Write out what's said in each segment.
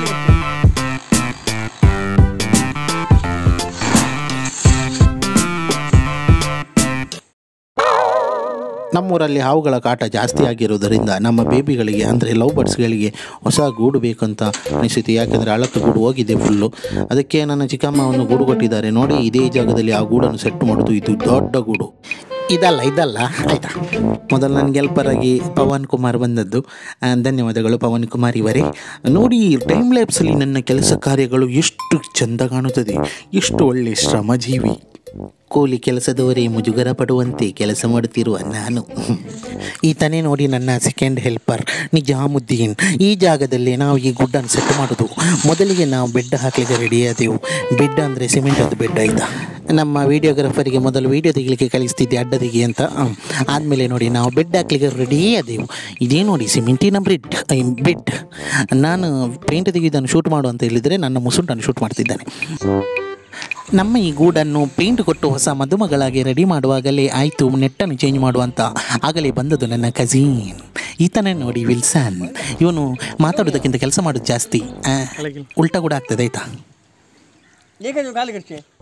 ನಮ್ಮೂರಲ್ಲಿ ಹಾವುಗಳ ಕಾಟ ಜಾಸ್ತಿ ಆಗಿರುವುದರಿಂದ ನಮ್ಮ ಬೇಬಿಗಳಿಗೆ ಅಂದರೆ ಲವ್ ಬರ್ಡ್ಸ್ಗಳಿಗೆ ಹೊಸ ಗೂಡು ಬೇಕಂತ ಅನಿಸಿತು ಯಾಕೆಂದರೆ ಹಳತ್ತು ಗೂಡು ಹೋಗಿದೆ ಫುಲ್ಲು ಅದಕ್ಕೆ ನನ್ನ ಚಿಕ್ಕಮ್ಮ ಒಂದು ಗೂಡು ಕೊಟ್ಟಿದ್ದಾರೆ ನೋಡಿ ಇದೇ ಜಾಗದಲ್ಲಿ ಆ ಗೂಡನ್ನು ಸೆಟ್ ಮಾಡೋದು ಇದು ದೊಡ್ಡ ಗೂಡು ಇದಲ್ಲ ಇದಲ್ಲ ಆಯ್ತಾ ಮೊದಲು ನನಗೆ ಹೆಲ್ಪರಾಗಿ ಪವನ್ ಕುಮಾರ್ ಬಂದದ್ದು ಆ, ಧನ್ಯವಾದಗಳು ಪವನ್ ಕುಮಾರ್ ಇವರೇ ನೋಡಿ ಟೈಮ್ ಲ್ಯಾಬ್ಸಲ್ಲಿ ನನ್ನ ಕೆಲಸ ಕಾರ್ಯಗಳು ಎಷ್ಟು ಚೆಂದ ಕಾಣುತ್ತದೆ ಎಷ್ಟು ಒಳ್ಳೆ ಶ್ರಮಜೀವಿ ಕೂಲಿ ಕೆಲಸದವರೇ ಮುಜುಗರ ಪಡುವಂತೆ ಕೆಲಸ ಮಾಡುತ್ತಿರುವ ನಾನು ಈತನೇ ನೋಡಿ ನನ್ನ ಸೆಕೆಂಡ್ ಹೆಲ್ಪರ್ ನಿಜಾಮುದ್ದೀನ್ ಈ ಜಾಗದಲ್ಲಿ ನಾವು ಈ ಗುಡ್ಡನ್ನು ಸೆಟ್ ಮಾಡೋದು ಮೊದಲಿಗೆ ನಾವು ಬೆಡ್ ಹಾಕಲಿಕ್ಕೆ ರೆಡಿ ಆದೆವು ಬೆಡ್ ಅಂದರೆ ಸಿಮೆಂಟ್ ಅದು ಬೆಡ್ ಆಯ್ತಾ ನಮ್ಮ ವಿಡಿಯೋಗ್ರಾಫರಿಗೆ ಮೊದಲು ವಿಡಿಯೋ ತೆಗಿಲಿಕ್ಕೆ ಕಳಿಸ್ತಿದ್ದೆ ಅಡ್ಡ ತೆಗಿ ಅಂತ ಹ್ಮ್. ಆದಮೇಲೆ ನೋಡಿ ನಾವು ಬೆಡ್ ಹಾಕ್ಲಿಕ್ಕೆ ರೆಡಿ ಆದೆವು ಇದೇ ನೋಡಿ ಸಿಮೆಂಟಿನ ಬ್ರೆಡ್ ಬೆಡ್ ನಾನು ಪೇಂಟ್ ತೆಗೆದನ್ನು ಶೂಟ್ ಮಾಡು ಅಂತ ಹೇಳಿದರೆ ನನ್ನ ಮುಸುಂಟನ್ನು ಶೂಟ್ ಮಾಡ್ತಿದ್ದಾನೆ ನಮ್ಮ ಈ ಗೂಡನ್ನು ಪೇಂಟ್ ಕೊಟ್ಟು ಹೊಸ ಮದುಮಗಳಾಗಿ ರೆಡಿ ಮಾಡುವಾಗಲೇ ಆಯಿತು ನೆಟ್ಟನ್ನು ಚೇಂಜ್ ಮಾಡುವಂತ ಆಗಲೇ ಬಂದದ್ದು ನನ್ನ ಕಝೀನ್ ಈತನೇ ನೋಡಿ ವಿಲ್ಸನ್ ಇವನು ಮಾತಾಡೋದಕ್ಕಿಂತ ಕೆಲಸ ಮಾಡೋದು ಜಾಸ್ತಿ ಆ, ಉಲ್ಟಾ ಕೂಡ ಆಗ್ತದೆ ಆಯ್ತಾ ये क्या जो गाली करते हैं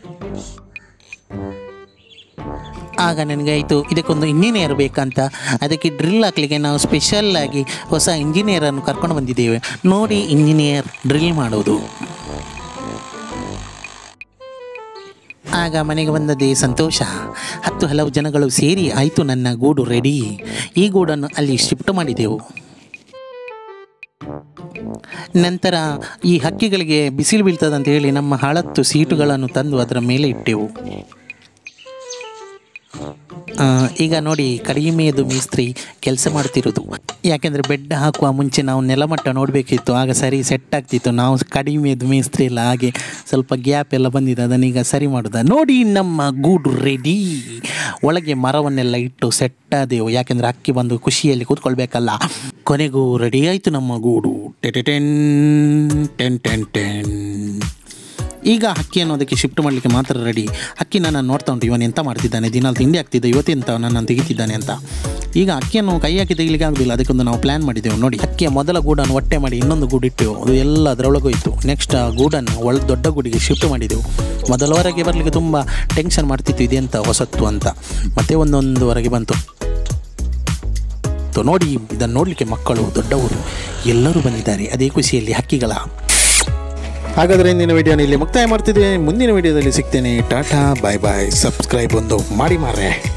ಆಗ ನನಗಾಯಿತು ಇದಕ್ಕೊಂದು ಇಂಜಿನಿಯರ್ ಬೇಕಂತ ಅದಕ್ಕೆ ಡ್ರಿಲ್ ಹಾಕ್ಲಿಕ್ಕೆ ನಾವು ಸ್ಪೆಷಲ್ ಆಗಿ ಹೊಸ ಇಂಜಿನಿಯರನ್ನು ಕರ್ಕೊಂಡು ಬಂದಿದ್ದೇವೆ ನೋಡಿ ಇಂಜಿನಿಯರ್ ಡ್ರಿಲ್ ಮಾಡೋದು ಆಗ ಮನೆಗೆ ಬಂದದ್ದೇ ಸಂತೋಷ ಹತ್ತು ಹಲವು ಜನಗಳು ಸೇರಿ ಆಯಿತು ನನ್ನ ಗೂಡು ರೆಡಿ ಈ ಗೂಡನ್ನು ಅಲ್ಲಿ ಶಿಫ್ಟ್ ಮಾಡಿದೆವು ನಂತರ ಈ ಹಕ್ಕಿಗಳಿಗೆ ಬಿಸಿಲು ಬೀಳ್ತದಂತ ಹೇಳಿ ನಮ್ಮ ಹಳತ್ತು ಸೀಟುಗಳನ್ನು ತಂದು ಅದರ ಮೇಲೆ ಇಟ್ಟೆವು ಆ, ಈಗ ನೋಡಿ ಕಡಿಮೆಯದು ಮೇಸ್ತ್ರಿ ಕೆಲಸ ಮಾಡ್ತಿರೋದು ಯಾಕೆಂದರೆ ಬೆಡ್ ಹಾಕುವ ಮುಂಚೆ ನಾವು ನೆಲಮಟ್ಟ ನೋಡಬೇಕಿತ್ತು ಆಗ ಸರಿ ಸೆಟ್ ಆಗ್ತಿತ್ತು ನಾವು ಕಡಿಮೆಯದು ಮೇಸ್ತ್ರಿ ಎಲ್ಲ ಹಾಗೆ ಸ್ವಲ್ಪ ಗ್ಯಾಪ್ ಎಲ್ಲ ಬಂದಿದೆ ಅದನ್ನೀಗ ಸರಿ ಮಾಡೋದ ನೋಡಿ ನಮ್ಮ ಗೂಡು ರೆಡಿ ಒಳಗೆ ಮರವನ್ನೆಲ್ಲ ಇಟ್ಟು ಸೆಟ್ ಆದೆವು ಯಾಕೆಂದರೆ ಅಕ್ಕಿ ಬಂದು ಖುಷಿಯಲ್ಲಿ ಕೂತ್ಕೊಳ್ಬೇಕಲ್ಲ ಕೊನೆಗೂ ರೆಡಿ ಆಯಿತು ನಮ್ಮ ಗೂಡು ಟೆಟೆಟೆನ್ ಟೆನ್ ಟೆನ್ ಟೆನ್ ಈಗ ಹಕ್ಕಿಯನ್ನು ಅದಕ್ಕೆ ಶಿಫ್ಟ್ ಮಾಡಲಿಕ್ಕೆ ಮಾತ್ರ ರೆಡಿ ಹಕ್ಕಿ ನಾನು ನೋಡ್ತಾ ಉಂಟು ಇವನು ಎಂತ ಮಾಡ್ತಿದ್ದಾನೆ ದಿನ ತಿಂಡಿ ಆಗ್ತಿದ್ದೆ ಇವತ್ತೆಂತ ನನ್ನನ್ನು ತೆಗಿತಿದ್ದಾನೆ ಅಂತ ಈಗ ಅಕ್ಕಿಯನ್ನು ಕೈ ಹಾಕಿ ತೆಗಿಲಿಕ್ಕೆ ಆಗೋದಿಲ್ಲ ಅದಕ್ಕೊಂದು ನಾವು ಪ್ಲ್ಯಾನ್ ಮಾಡಿದ್ದೆವು ನೋಡಿ ಹಕ್ಕಿಯ ಮೊದಲ ಗೂಡನ್ನು ಒಟ್ಟೆ ಮಾಡಿ ಇನ್ನೊಂದು ಗೂಡು ಇಟ್ಟೆವು ಅದು ಎಲ್ಲ ಅದರೊಳಗೋಯ್ತು ನೆಕ್ಸ್ಟ್ ಆ ಗೂಡನ್ನು ಒಳ ದೊಡ್ಡ ಗೂಡಿಗೆ ಶಿಫ್ಟ್ ಮಾಡಿದೆವು ಮೊದಲವರೆಗೆ ಬರಲಿಕ್ಕೆ ತುಂಬ ಟೆನ್ಷನ್ ಮಾಡ್ತಿತ್ತು ಇದೆಂತ ಹೊಸತ್ತು ಅಂತ ಮತ್ತೆ ಒಂದೊಂದುವರೆಗೆ ಬಂತು ತು ನೋಡಿ ಇದನ್ನು ನೋಡಲಿಕ್ಕೆ ಮಕ್ಕಳು ದೊಡ್ಡವರು ಎಲ್ಲರೂ ಬಂದಿದ್ದಾರೆ ಅದೇ ಖುಷಿಯಲ್ಲಿ ಹಕ್ಕಿಗಳ ಹಾಗಾದರೆ ಇಂದಿನ ವಿಡಿಯೋನ ಇಲ್ಲಿ ಮುಕ್ತಾಯ ಮಾಡ್ತಿದ್ದೆ ಮುಂದಿನ ವಿಡಿಯೋದಲ್ಲಿ ಸಿಗ್ತೇನೆ ಟಾಟಾ ಬಾಯ್ ಬಾಯ್ ಸಬ್ಸ್ಕ್ರೈಬ್ ಒಂದು ಮಾಡಿ ಮಾರ್ರೆ